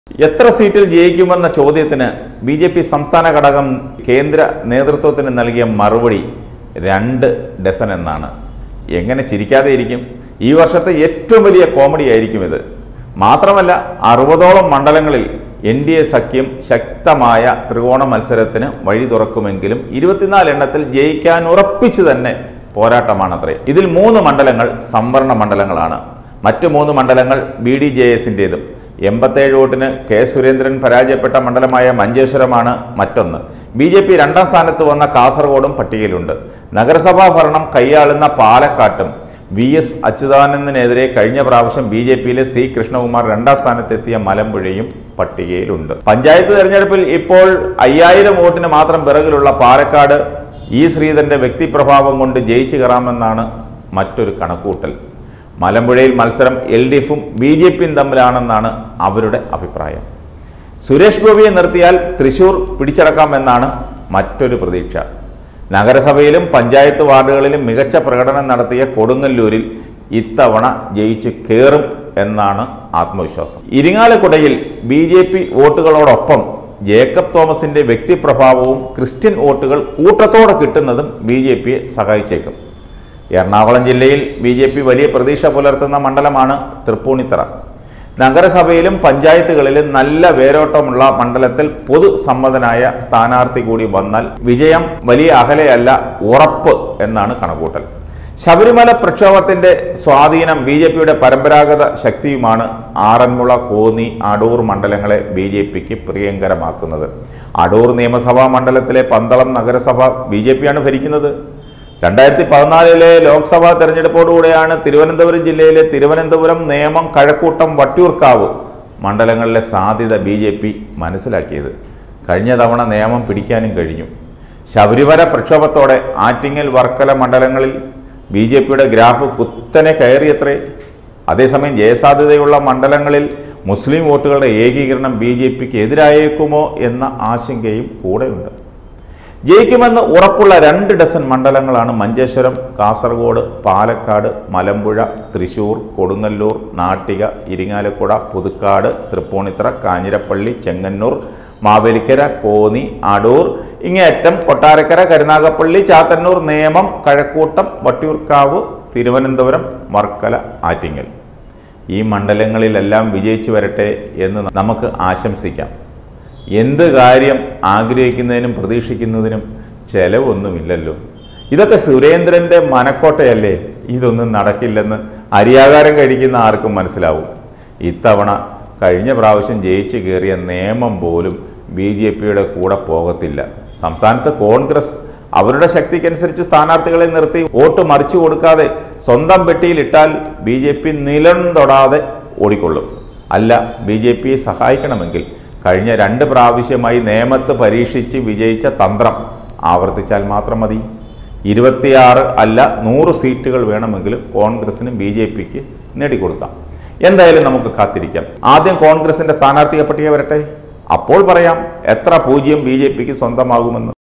എത്ര സീറ്റിൽ ജയിക്കുമെന്ന ചോദ്യത്തിന് ബി ജെ പി സംസ്ഥാന ഘടകം കേന്ദ്ര നേതൃത്വത്തിന് നൽകിയ മറുപടി രണ്ട് ഡസൻ എന്നാണ് എങ്ങനെ ചിരിക്കാതെ ഇരിക്കും ഈ വർഷത്തെ ഏറ്റവും വലിയ കോമഡി ആയിരിക്കും ഇത് മാത്രമല്ല അറുപതോളം മണ്ഡലങ്ങളിൽ എൻ ഡി എ സഖ്യം ശക്തമായ ത്രികോണ മത്സരത്തിന് വഴി തുറക്കുമെങ്കിലും ഇരുപത്തിനാല് എണ്ണത്തിൽ ജയിക്കാൻ ഉറപ്പിച്ചു തന്നെ പോരാട്ടമാണത്രേ ഇതിൽ മൂന്ന് മണ്ഡലങ്ങൾ സംവരണ മണ്ഡലങ്ങളാണ് മറ്റ് മൂന്ന് മണ്ഡലങ്ങൾ ബി ഡി ജെ എസിൻ്റേതും എൺപത്തേഴ് വോട്ടിന് കെ സുരേന്ദ്രൻ പരാജയപ്പെട്ട മണ്ഡലമായ മഞ്ചേശ്വരമാണ് മറ്റൊന്ന് ബി ജെ പി രണ്ടാം സ്ഥാനത്ത് വന്ന കാസർഗോഡും പട്ടികയിലുണ്ട് നഗരസഭാ ഭരണം കൈയാളുന്ന പാലക്കാട്ടും വി എസ് അച്യുതാനന്ദനെതിരെ കഴിഞ്ഞ പ്രാവശ്യം ബി ജെ പിയിലെ സി കൃഷ്ണകുമാർ രണ്ടാം സ്ഥാനത്തെത്തിയ മലമ്പുഴയും പട്ടികയിലുണ്ട് പഞ്ചായത്ത് തെരഞ്ഞെടുപ്പിൽ ഇപ്പോൾ അയ്യായിരം വോട്ടിന് മാത്രം പിറകിലുള്ള പാലക്കാട് ഇ ശ്രീധരന്റെ വ്യക്തിപ്രഭാവം കൊണ്ട് ജയിച്ചു കയറാമെന്നാണ് മറ്റൊരു കണക്കൂട്ടൽ മലമ്പുഴയിൽ മത്സരം എൽ ഡി എഫും ബി ജെ പിയും തമ്മിലാണെന്നാണ് അവരുടെ അഭിപ്രായം സുരേഷ് ഗോപിയെ നിർത്തിയാൽ തൃശൂർ പിടിച്ചടക്കാമെന്നാണ് മറ്റൊരു പ്രതീക്ഷ നഗരസഭയിലും പഞ്ചായത്ത് വാർഡുകളിലും മികച്ച പ്രകടനം നടത്തിയ കൊടുങ്ങല്ലൂരിൽ ഇത്തവണ ജയിച്ചു കയറും എന്നാണ് ആത്മവിശ്വാസം ഇരിങ്ങാലക്കുടയിൽ ബി ജെ പി വോട്ടുകളോടൊപ്പം ജേക്കബ് തോമസിന്റെ വ്യക്തിപ്രഭാവവും ക്രിസ്ത്യൻ വോട്ടുകൾ കൂട്ടത്തോടെ കിട്ടുന്നതും ബി ജെ പിയെ സഹായിച്ചേക്കും എറണാകുളം ജില്ലയിൽ ബി ജെ പി വലിയ പ്രതീക്ഷ പുലർത്തുന്ന മണ്ഡലമാണ് തൃപ്പൂണിത്തറ നഗരസഭയിലും പഞ്ചായത്തുകളിലും നല്ല വേരോട്ടമുള്ള മണ്ഡലത്തിൽ പൊതുസമ്മതനായ സ്ഥാനാർത്ഥി കൂടി വന്നാൽ വിജയം വലിയ അകലെയല്ല ഉറപ്പ് എന്നാണ് കണക്കൂട്ടൽ ശബരിമല പ്രക്ഷോഭത്തിന്റെ സ്വാധീനം ബി ജെ പിയുടെ പരമ്പരാഗത ശക്തിയുമാണ് ആറന്മുള കോന്നി അടൂർ മണ്ഡലങ്ങളെ ബി ജെ പിക്ക് പ്രിയങ്കരമാക്കുന്നത് അടൂർ നിയമസഭാ മണ്ഡലത്തിലെ പന്തളം നഗരസഭ ബി ജെ പിയാണ് ഭരിക്കുന്നത് രണ്ടായിരത്തി പതിനാലിലെ ലോക്സഭാ തെരഞ്ഞെടുപ്പോടുകൂടെയാണ് തിരുവനന്തപുരം ജില്ലയിലെ തിരുവനന്തപുരം നേമം കഴക്കൂട്ടം വട്ടിയൂർക്കാവ് മണ്ഡലങ്ങളിലെ സാധ്യത ബി ജെ പി മനസ്സിലാക്കിയത് കഴിഞ്ഞ തവണ നിയമം പിടിക്കാനും കഴിഞ്ഞു ശബരിമല പ്രക്ഷോഭത്തോടെ ആറ്റിങ്ങൽ വർക്കല മണ്ഡലങ്ങളിൽ ബി ജെ പിയുടെ ഗ്രാഫ് കുത്തനെ കയറിയത്രേ അതേസമയം ജയസാധ്യതയുള്ള മണ്ഡലങ്ങളിൽ മുസ്ലിം വോട്ടുകളുടെ ഏകീകരണം ബി ജെ പിക്ക് എതിരായേക്കുമോ എന്ന ആശങ്കയും കൂടെയുണ്ട് ജയിക്കുമെന്ന് ഉറപ്പുള്ള രണ്ട് ഡസൻ മണ്ഡലങ്ങളാണ് മഞ്ചേശ്വരം കാസർഗോഡ് പാലക്കാട് മലമ്പുഴ തൃശൂർ കൊടുങ്ങല്ലൂർ നാട്ടിക ഇരിങ്ങാലക്കുട പുതുക്കാട് തൃപ്പൂണിത്തറ കാഞ്ഞിരപ്പള്ളി ചെങ്ങന്നൂർ മാവേലിക്കര കോന്നി അടൂർ ഇങ്ങേറ്റം കൊട്ടാരക്കര കരുനാഗപ്പള്ളി ചാത്തന്നൂർ നേമം കഴക്കൂട്ടം വട്ടിയൂർക്കാവ് തിരുവനന്തപുരം വർക്കല ആറ്റിങ്ങൽ ഈ മണ്ഡലങ്ങളിലെല്ലാം വിജയിച്ചു വരട്ടെ എന്ന് നമുക്ക് ആശംസിക്കാം എന്ത് കാര്യം ആഗ്രഹിക്കുന്നതിനും പ്രതീക്ഷിക്കുന്നതിനും ചെലവൊന്നുമില്ലല്ലോ ഇതൊക്കെ സുരേന്ദ്രന്റെ മനക്കോട്ടയല്ലേ ഇതൊന്നും നടക്കില്ലെന്ന് അരിയാകാരം കഴിക്കുന്ന ആർക്കും മനസ്സിലാവും ഇത്തവണ കഴിഞ്ഞ പ്രാവശ്യം ജയിച്ചു കയറിയ നിയമം പോലും ബി ജെ പിയുടെ കൂടെ പോകത്തില്ല സംസ്ഥാനത്ത് കോൺഗ്രസ് അവരുടെ ശക്തിക്കനുസരിച്ച് സ്ഥാനാർത്ഥികളെ നിർത്തി വോട്ട് മറിച്ചു കൊടുക്കാതെ സ്വന്തം പെട്ടിയിലിട്ടാൽ ബി ജെ പി നിലം തൊടാതെ ഓടിക്കൊള്ളും അല്ല ബി ജെ പിയെ സഹായിക്കണമെങ്കിൽ കഴിഞ്ഞ രണ്ട് പ്രാവശ്യമായി നേമത്ത് പരീക്ഷിച്ച് വിജയിച്ച തന്ത്രം ആവർത്തിച്ചാൽ മാത്രം മതി ഇരുപത്തിയാറ് അല്ല നൂറ് സീറ്റുകൾ വേണമെങ്കിലും കോൺഗ്രസിനും ബി ജെ പിക്ക് നേടിക്കൊടുക്കാം എന്തായാലും നമുക്ക് കാത്തിരിക്കാം ആദ്യം കോൺഗ്രസിന്റെ സ്ഥാനാർത്ഥിയെ പട്ടിക വരട്ടെ അപ്പോൾ പറയാം എത്ര പൂജ്യം ബി ജെ പിക്ക് സ്വന്തമാകുമെന്ന്